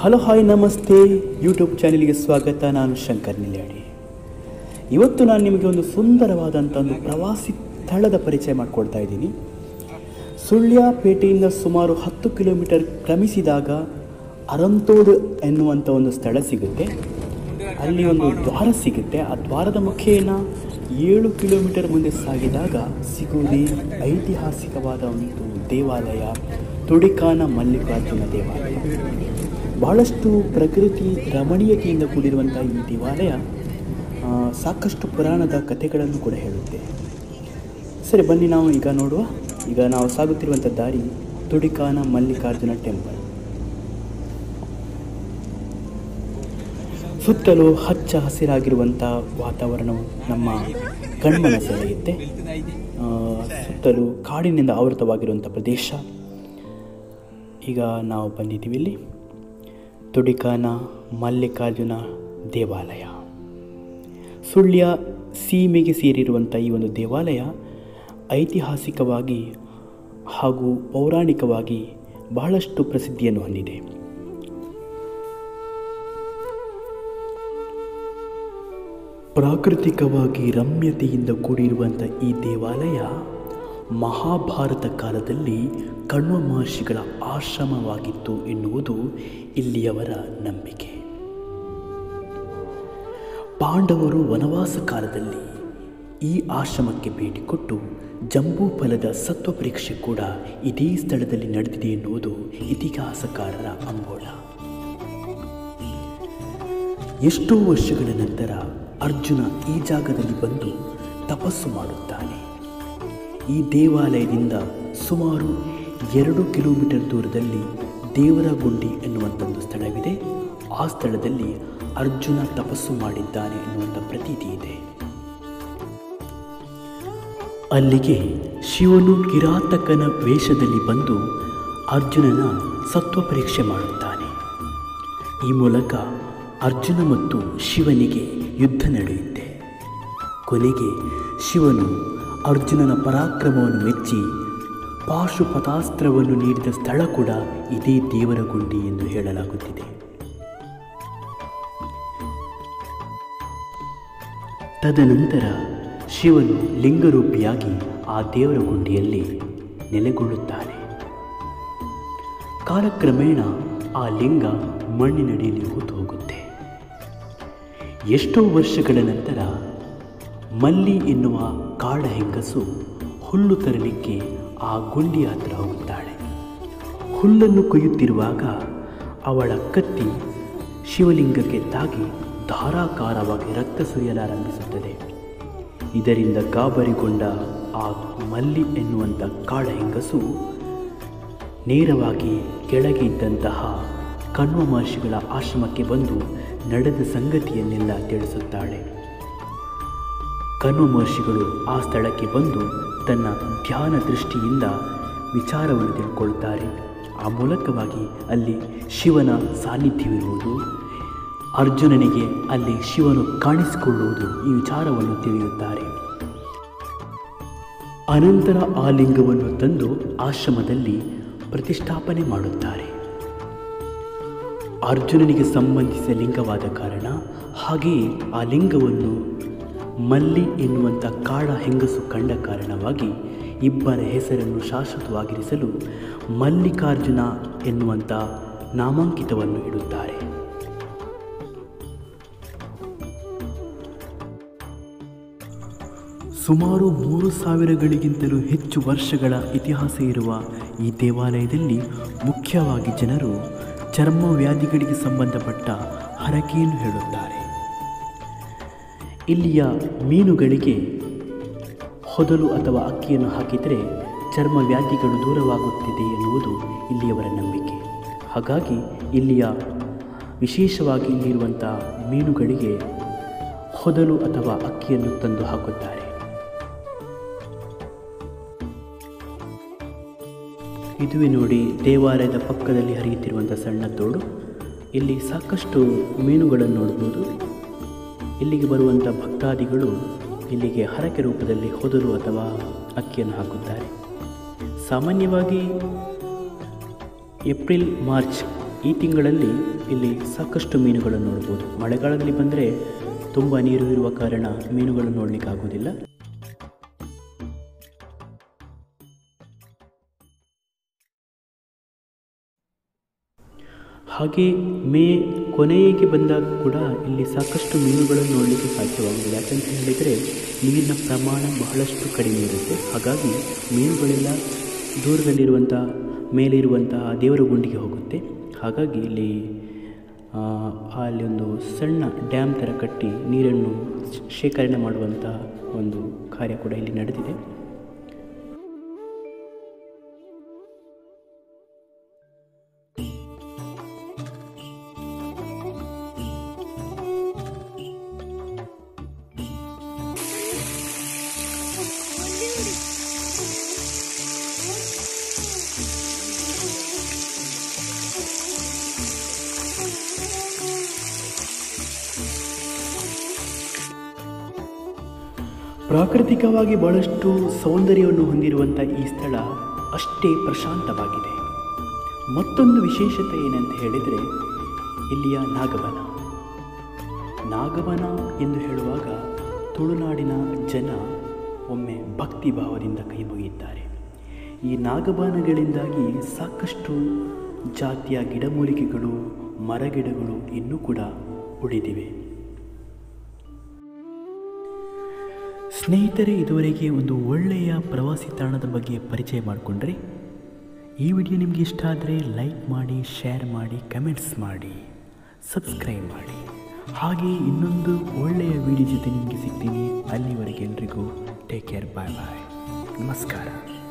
hello hi ನಮಸ್ತೆ YouTube ಚಾನಲ್ಗೆ ಸ್ವಾಗತ ನಾನು ಶಂಕರ್ ನಿಲ್ಯಾಡಿ ಇವತ್ತು ನಾನು ನಿಮಗೆ ಒಂದು ಸುಂದರವಾದಂಥ ಒಂದು ಪ್ರವಾಸಿ ಸ್ಥಳದ ಪರಿಚಯ ಮಾಡಿಕೊಡ್ತಾ ಇದ್ದೀನಿ ಸುಳ್ಯಪೇಟೆಯಿಂದ ಸುಮಾರು ಹತ್ತು ಕಿಲೋಮೀಟರ್ ಕ್ರಮಿಸಿದಾಗ ಅರಂತೋಡು ಎನ್ನುವಂಥ ಒಂದು ಸ್ಥಳ ಸಿಗುತ್ತೆ ಅಲ್ಲಿ ಒಂದು ದ್ವಾರ ಸಿಗುತ್ತೆ ಆ ದ್ವಾರದ ಮುಖೇನ ಏಳು ಕಿಲೋಮೀಟರ್ ಮುಂದೆ ಸಾಗಿದಾಗ ಸಿಗುವುದೇ ಐತಿಹಾಸಿಕವಾದ ಒಂದು ದೇವಾಲಯ ತುಡಿಕಾನ ಮಲ್ಲಿಕಾರ್ಜುನ ದೇವಾಲಯ ಬಹಳಷ್ಟು ಪ್ರಕೃತಿ ರಮಣೀಯತೆಯಿಂದ ಕೂಡಿರುವಂಥ ಈ ದೇವಾಲಯ ಆ, ಸಾಕಷ್ಟು ಪುರಾಣದ ಕಥೆಗಳನ್ನು ಕೂಡ ಹೇಳುತ್ತೆ ಸರಿ ಬನ್ನಿ ನಾವು ಈಗ ನೋಡುವ ಈಗ ನಾವು ಸಾಗುತ್ತಿರುವಂಥ ದಾರಿ ತುಡಿಕಾನ ಮಲ್ಲಿಕಾರ್ಜುನ ಟೆಂಪಲ್ ಸುತ್ತಲೂ ಹಚ್ಚ ಹಸಿರಾಗಿರುವಂಥ ವಾತಾವರಣವು ನಮ್ಮ ಕಣ್ಮನ ಸೆಳೆಯುತ್ತೆ ಆ, ಸುತ್ತಲೂ ಕಾಡಿನಿಂದ ಆವೃತವಾಗಿರುವಂಥ ಪ್ರದೇಶ ಈಗ ನಾವು ಬಂದಿದ್ದೀವಿ ಇಲ್ಲಿ ತುಡಿಕಾನ ಮಲ್ಲಿಕಾರ್ಜುನ ದೇವಾಲಯ ಸುಳ್ಯ ಸೀಮೆಗೆ ಸೇರಿರುವಂಥ ಈ ಒಂದು ದೇವಾಲಯ ಐತಿಹಾಸಿಕವಾಗಿ ಹಾಗೂ ಪೌರಾಣಿಕವಾಗಿ ಬಹಳಷ್ಟು ಪ್ರಸಿದ್ಧಿಯನ್ನು ಹೊಂದಿದೆ ಪ್ರಾಕೃತಿಕವಾಗಿ ರಮ್ಯತೆಯಿಂದ ಕೂಡಿರುವಂಥ ಈ ದೇವಾಲಯ ಮಹಾಭಾರತ ಕಾಲದಲ್ಲಿ ಕಣ್ವ ಮಹರ್ಷಿಗಳ ಆಶ್ರಮವಾಗಿತ್ತು ಎನ್ನುವುದು ಇಲ್ಲಿಯವರ ನಂಬಿಕೆ ಪಾಂಡವರು ವನವಾಸ ಕಾಲದಲ್ಲಿ ಈ ಆಶ್ರಮಕ್ಕೆ ಭೇಟಿ ಕೊಟ್ಟು ಜಂಬೂ ಫಲದ ಸತ್ವ ಪರೀಕ್ಷೆ ಕೂಡ ಇದೇ ಸ್ಥಳದಲ್ಲಿ ನಡೆದಿದೆ ಎನ್ನುವುದು ಇತಿಹಾಸಕಾರರ ಅಂಬೋಳ ಎಷ್ಟೋ ವರ್ಷಗಳ ನಂತರ ಅರ್ಜುನ ಈ ಜಾಗದಲ್ಲಿ ಬಂದು ತಪಸ್ಸು ಮಾಡುತ್ತಾನೆ ಈ ದೇವಾಲಯದಿಂದ ಸುಮಾರು ಎರಡು ಕಿಲೋಮೀಟರ್ ದೂರದಲ್ಲಿ ದೇವರಗುಂಡಿ ಎನ್ನುವಂಥ ಸ್ಥಳವಿದೆ ಆ ಸ್ಥಳದಲ್ಲಿ ಅರ್ಜುನ ತಪಸ್ಸು ಮಾಡಿದ್ದಾನೆ ಎನ್ನುವಂಥ ಪ್ರತೀತಿ ಇದೆ ಅಲ್ಲಿಗೆ ಶಿವನು ಕಿರಾತಕನ ವೇಷದಲ್ಲಿ ಬಂದು ಅರ್ಜುನನ ಸತ್ವ ಪರೀಕ್ಷೆ ಮಾಡುತ್ತಾನೆ ಈ ಮೂಲಕ ಅರ್ಜುನ ಮತ್ತು ಶಿವನಿಗೆ ಯುದ್ಧ ನಡೆಯುತ್ತೆ ಕೊನೆಗೆ ಶಿವನು ಅರ್ಜುನನ ಪರಾಕ್ರಮವನ್ನು ಮೆಚ್ಚಿ ಪಾಶುಪತಾಸ್ತ್ರವನ್ನು ನೀಡಿದ ಸ್ಥಳ ಕೂಡ ಇದೇ ದೇವರ ಗುಂಡಿ ಎಂದು ಹೇಳಲಾಗುತ್ತಿದೆ ತದನಂತರ ಶಿವನು ಲಿಂಗರೂಪಿಯಾಗಿ ಆ ದೇವರ ಗುಂಡಿಯಲ್ಲಿ ನೆಲೆಗೊಳ್ಳುತ್ತಾನೆ ಕಾಲಕ್ರಮೇಣ ಆ ಲಿಂಗ ಮಣ್ಣಿನಡಿಯಲ್ಲಿ ಹೂತು ಹೋಗುತ್ತೆ ಎಷ್ಟೋ ವರ್ಷಗಳ ನಂತರ ಮಲ್ಲಿ ಎನ್ನುವ ಕಾಡ ಹೆಂಗಸು ಹುಲ್ಲು ತರಲಿಕ್ಕೆ ಆ ಗುಂಡಿಯ ಹತ್ರ ಹೋಗುತ್ತಾಳೆ ಹುಲ್ಲನ್ನು ಕೊಯ್ಯುತ್ತಿರುವಾಗ ಅವಳ ಕತ್ತಿ ಶಿವಲಿಂಗಕ್ಕೆ ತಾಗಿ ಧಾರಾಕಾರವಾಗಿ ರಕ್ತ ಸುರಿಯಲಾರಂಭಿಸುತ್ತದೆ ಇದರಿಂದ ಗಾಬರಿಗೊಂಡ ಆ ಮಲ್ಲಿ ಎನ್ನುವಂಥ ಕಾಡ ಹೆಂಗಸು ನೇರವಾಗಿ ಕೆಳಗೆ ಇದ್ದಂತಹ ಕಣ್ವ ಮಹರ್ಷಿಗಳ ಆಶ್ರಮಕ್ಕೆ ಬಂದು ನಡೆದ ಸಂಗತಿಯನ್ನೆಲ್ಲ ತಿಳಿಸುತ್ತಾಳೆ ಕಣ್ವ ಮಹರ್ಷಿಗಳು ಆ ಸ್ಥಳಕ್ಕೆ ಬಂದು ತನ್ನ ಧ್ಯಾನ ದೃಷ್ಟಿಯಿಂದ ವಿಚಾರವನ್ನು ತಿಳ್ಕೊಳ್ತಾರೆ ಆ ಮೂಲಕವಾಗಿ ಅಲ್ಲಿ ಶಿವನ ಸಾನ್ನಿಧ್ಯವಿರುವುದು ಅರ್ಜುನನಿಗೆ ಅಲ್ಲಿ ಶಿವನು ಕಾಣಿಸಿಕೊಳ್ಳುವುದು ಈ ವಿಚಾರವನ್ನು ತಿಳಿಯುತ್ತಾರೆ ಅನಂತರ ಆ ಲಿಂಗವನ್ನು ತಂದು ಆಶ್ರಮದಲ್ಲಿ ಪ್ರತಿಷ್ಠಾಪನೆ ಮಾಡುತ್ತಾರೆ ಅರ್ಜುನನಿಗೆ ಸಂಬಂಧಿಸಿದ ಲಿಂಗವಾದ ಕಾರಣ ಹಾಗೆಯೇ ಆ ಲಿಂಗವನ್ನು ಮಲ್ಲಿ ಎನ್ನುವಂಥ ಕಾಡ ಹೆಂಗಸು ಕಂಡ ಕಾರಣವಾಗಿ ಇಬ್ಬರ ಹೆಸರನ್ನು ಶಾಶ್ವತವಾಗಿರಿಸಲು ಮಲ್ಲಿಕಾರ್ಜುನ ಎನ್ನುವಂಥ ನಾಮಾಂಕಿತವನ್ನು ಇಡುತ್ತಾರೆ ಸುಮಾರು ಮೂರು ಸಾವಿರಗಳಿಗಿಂತಲೂ ಹೆಚ್ಚು ವರ್ಷಗಳ ಇತಿಹಾಸ ಇರುವ ಈ ದೇವಾಲಯದಲ್ಲಿ ಮುಖ್ಯವಾಗಿ ಜನರು ಚರ್ಮ ವ್ಯಾಧಿಗಳಿಗೆ ಸಂಬಂಧಪಟ್ಟ ಹರಕೆಯನ್ನು ಹೇಳುತ್ತಾರೆ ಇಲ್ಲಿಯ ಮೀನುಗಳಿಗೆ ಹೊದಲು ಅಥವಾ ಅಕ್ಕಿಯನ್ನು ಹಾಕಿದರೆ ಚರ್ಮ ವ್ಯಾಧಿಗಳು ದೂರವಾಗುತ್ತಿದೆ ಎನ್ನುವುದು ಇಲ್ಲಿಯವರ ನಂಬಿಕೆ ಹಾಗಾಗಿ ಇಲ್ಲಿಯ ವಿಶೇಷವಾಗಿ ಇಲ್ಲಿರುವಂಥ ಮೀನುಗಳಿಗೆ ಹೊದಲು ಅಥವಾ ಅಕ್ಕಿಯನ್ನು ತಂದು ಹಾಕುತ್ತಾರೆ ಇದುವೇ ನೋಡಿ ದೇವಾಲಯದ ಪಕ್ಕದಲ್ಲಿ ಹರಿಯುತ್ತಿರುವಂಥ ಸಣ್ಣ ತೋಡು ಇಲ್ಲಿ ಸಾಕಷ್ಟು ಮೀನುಗಳನ್ನು ನೋಡ್ಬೋದು ಇಲ್ಲಿಗೆ ಬರುವಂಥ ಭಕ್ತಾದಿಗಳು ಇಲ್ಲಿಗೆ ಹರಕೆ ರೂಪದಲ್ಲಿ ಹೊದಲು ಅಥವಾ ಅಕ್ಕಿಯನ್ನು ಹಾಕುತ್ತಾರೆ ಸಾಮಾನ್ಯವಾಗಿ ಏಪ್ರಿಲ್ ಮಾರ್ಚ್ ಈ ತಿಂಗಳಲ್ಲಿ ಇಲ್ಲಿ ಸಾಕಷ್ಟು ಮೀನುಗಳನ್ನು ನೋಡ್ಬೋದು ಮಳೆಗಾಲದಲ್ಲಿ ಬಂದರೆ ತುಂಬ ನೀರು ಇರುವ ಕಾರಣ ಮೀನುಗಳನ್ನು ನೋಡಲಿಕ್ಕೆ ಆಗೋದಿಲ್ಲ ಹಾಗೆ ಮೇ ಕೊನೆಗೆ ಬಂದಾಗ ಕೂಡ ಇಲ್ಲಿ ಸಾಕಷ್ಟು ಮೀನುಗಳನ್ನು ನೋಡಲಿಕ್ಕೆ ಸಾಧ್ಯವಾಗಿದೆ ಯಾಕಂತ ಹೇಳಿದರೆ ನೀರಿನ ಪ್ರಮಾಣ ಬಹಳಷ್ಟು ಕಡಿಮೆ ಇರುತ್ತೆ ಹಾಗಾಗಿ ಮೀನುಗಳೆಲ್ಲ ದೂರದಲ್ಲಿರುವಂಥ ಮೇಲಿರುವಂತಹ ದೇವರ ಗುಂಡಿಗೆ ಹೋಗುತ್ತೆ ಹಾಗಾಗಿ ಇಲ್ಲಿ ಆ, ಅಲ್ಲಿ ಒಂದು ಸಣ್ಣ ಡ್ಯಾಮ್ ಥರ ಕಟ್ಟಿ ನೀರನ್ನು ಶೇಖರಣೆ ಮಾಡುವಂಥ ಒಂದು ಕಾರ್ಯ ಕೂಡ ಇಲ್ಲಿ ನಡೆದಿದೆ ಪ್ರಾಕೃತಿಕವಾಗಿ ಬಹಳಷ್ಟು ಸೌಂದರ್ಯವನ್ನು ಹೊಂದಿರುವಂಥ ಈ ಸ್ಥಳ ಅಷ್ಟೇ ಪ್ರಶಾಂತವಾಗಿದೆ ಮತ್ತೊಂದು ವಿಶೇಷತೆ ಏನಂತ ಹೇಳಿದರೆ ಇಲ್ಲಿಯ ನಾಗವನ ನಾಗವನ ಎಂದು ಹೇಳುವಾಗ ತುಳುನಾಡಿನ ಜನ ಒಮ್ಮೆ ಭಕ್ತಿ ಭಾವದಿಂದ ಕೈ ಮುಗಿಯುತ್ತಾರೆ ಈ ನಾಗಬಾನಗಳಿಂದಾಗಿ ಸಾಕಷ್ಟು ಜಾತಿಯ ಗಿಡಮೂಲಿಕೆಗಳು ಮರಗಿಡಗಳು ಇನ್ನೂ ಕೂಡ ಉಳಿದಿವೆ ಸ್ನೇಹಿತರೆ ಇದುವರೆಗೆ ಒಂದು ಒಳ್ಳೆಯ ಪ್ರವಾಸಿ ತಾಣದ ಬಗ್ಗೆ ಪರಿಚಯ ಮಾಡಿಕೊಂಡ್ರೆ ಈ ವಿಡಿಯೋ ನಿಮಗೆ ಇಷ್ಟ ಆದರೆ ಲೈಕ್ ಮಾಡಿ ಶೇರ್ ಮಾಡಿ ಕಮೆಂಟ್ಸ್ ಮಾಡಿ ಸಬ್ಸ್ಕ್ರೈಬ್ ಮಾಡಿ ಹಾಗೆ ಇನ್ನೊಂದು ಒಳ್ಳೆಯ ವಿಡಿಯೋ ಜೊತೆ ನಿಮಗೆ ಸಿಗ್ತೀನಿ ಅಲ್ಲಿವರೆಗೆ ಎಲ್ರಿಗೂ ಟೇಕ್ ಕೇರ್ ಬಾಯ್ ಬಾಯ್ ನಮಸ್ಕಾರ